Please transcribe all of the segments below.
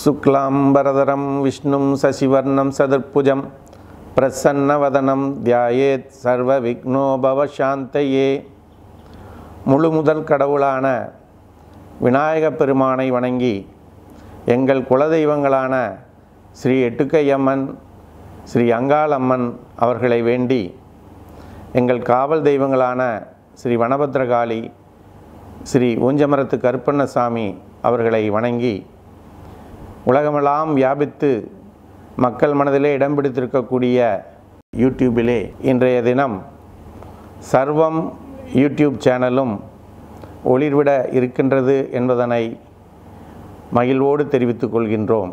शुक्लाम्बरधरं विष्णुं सशिवर्णं सदर्भुजं प्रसन्नवदनं தியாயேத் சர்வ விக்னோபவசாந்தயே முழு முதல் கடவுளான விநாயகப் பெருமானை வணங்கி எங்கள் குலதெய்வங்களான ஸ்ரீ எட்டுக்கையம்மன் ஸ்ரீ அங்காளம்மன் அவர்களை வேண்டி எங்கள் காவல் தெய்வங்களான ஸ்ரீ வனபத்ரகாளி ஸ்ரீ ஊஞ்சமரத்து கருப்பண்ணசாமி அவர்களை வணங்கி உலகமெல்லாம் வியாபித்து மக்கள் மனதிலே இடம் பிடித்திருக்கக்கூடிய யூடியூபிலே இன்றைய தினம் சர்வம் யூடியூப் சேனலும் ஒளிர்விட இருக்கின்றது என்பதனை மகிழ்வோடு தெரிவித்துக் கொள்கின்றோம்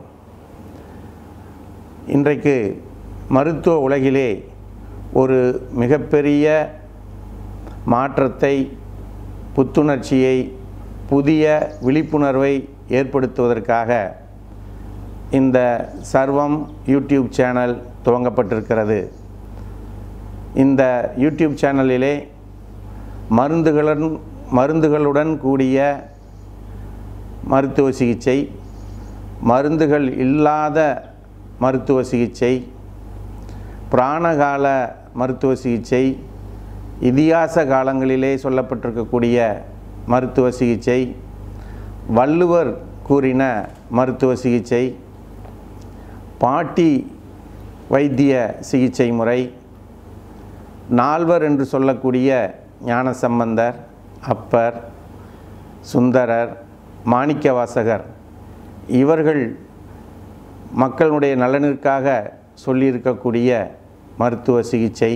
இன்றைக்கு மருத்துவ உலகிலே ஒரு மிகப்பெரிய மாற்றத்தை புத்துணர்ச்சியை புதிய விழிப்புணர்வை ஏற்படுத்துவதற்காக இந்த சர்வம் யூடியூப் சேனல் துவங்கப்பட்டிருக்கிறது இந்த யூடியூப் சேனலிலே மருந்துகளுடன் மருந்துகளுடன் கூடிய மருத்துவ சிகிச்சை மருந்துகள் இல்லாத மருத்துவ சிகிச்சை பிராணகால மருத்துவ சிகிச்சை இதிகாச காலங்களிலே சொல்லப்பட்டிருக்கக்கூடிய மருத்துவ சிகிச்சை வள்ளுவர் கூறின மருத்துவ சிகிச்சை பாட்டி வைத்திய சிகிச்சை முறை நால்வர் என்று சொல்லக்கூடிய ஞானசம்பந்தர் அப்பர் சுந்தரர் மாணிக்கவாசகர் இவர்கள் மக்களுடைய நலனிற்காக சொல்லியிருக்கக்கூடிய மருத்துவ சிகிச்சை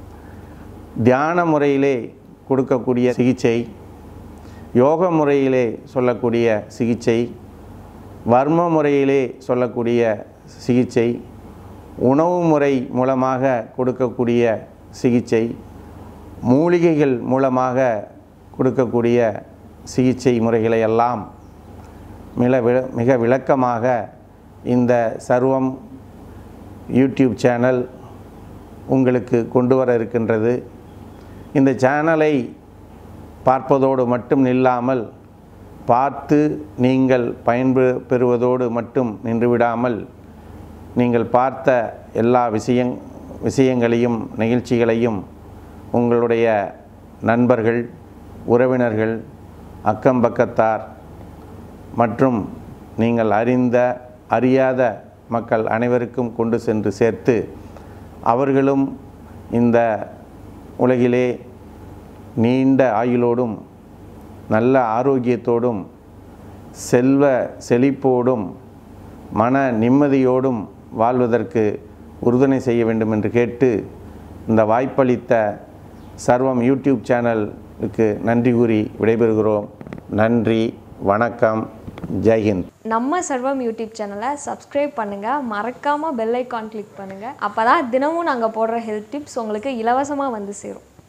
தியான முறையிலே கொடுக்கக்கூடிய சிகிச்சை யோக முறையிலே சொல்லக்கூடிய சிகிச்சை வர்ம முறையிலே சொல்லக்கூடிய சிகிச்சை உணவு முறை மூலமாக கொடுக்கக்கூடிய சிகிச்சை மூலிகைகள் மூலமாக கொடுக்கக்கூடிய சிகிச்சை முறைகளை எல்லாம் மிக விள மிக விளக்கமாக இந்த சர்வம் யூடியூப் சேனல் உங்களுக்கு கொண்டு வர இருக்கின்றது இந்த சேனலை பார்ப்பதோடு மட்டும் நில்லாமல் பார்த்து நீங்கள் பயன்பெ பெறுவதோடு மட்டும் நின்றுவிடாமல் நீங்கள் பார்த்த எல்லா விஷயங் விஷயங்களையும் நிகழ்ச்சிகளையும் உங்களுடைய நண்பர்கள் உறவினர்கள் அக்கம் பக்கத்தார் மற்றும் நீங்கள் அறிந்த அறியாத மக்கள் அனைவருக்கும் கொண்டு சென்று சேர்த்து அவர்களும் இந்த உலகிலே நீண்ட ஆயுளோடும் நல்ல ஆரோக்கியத்தோடும் செல்வ செழிப்போடும் மன நிம்மதியோடும் வாழ்வதற்கு உறுதுணை செய்ய வேண்டும் என்று கேட்டு இந்த வாய்ப்பளித்த சர்வம் யூடியூப் சேனலுக்கு நன்றி கூறி விடைபெறுகிறோம் நன்றி வணக்கம் ஜெய்ஹிந்த் நம்ம சர்வம் யூடியூப் சேனலை சப்ஸ்கிரைப் பண்ணுங்கள் மறக்காமல் பெல் ஐக்கான் கிளிக் பண்ணுங்கள் அப்போ தான் தினமும் நாங்கள் போடுற ஹெல்த் டிப்ஸ் உங்களுக்கு இலவசமாக வந்து சேரும்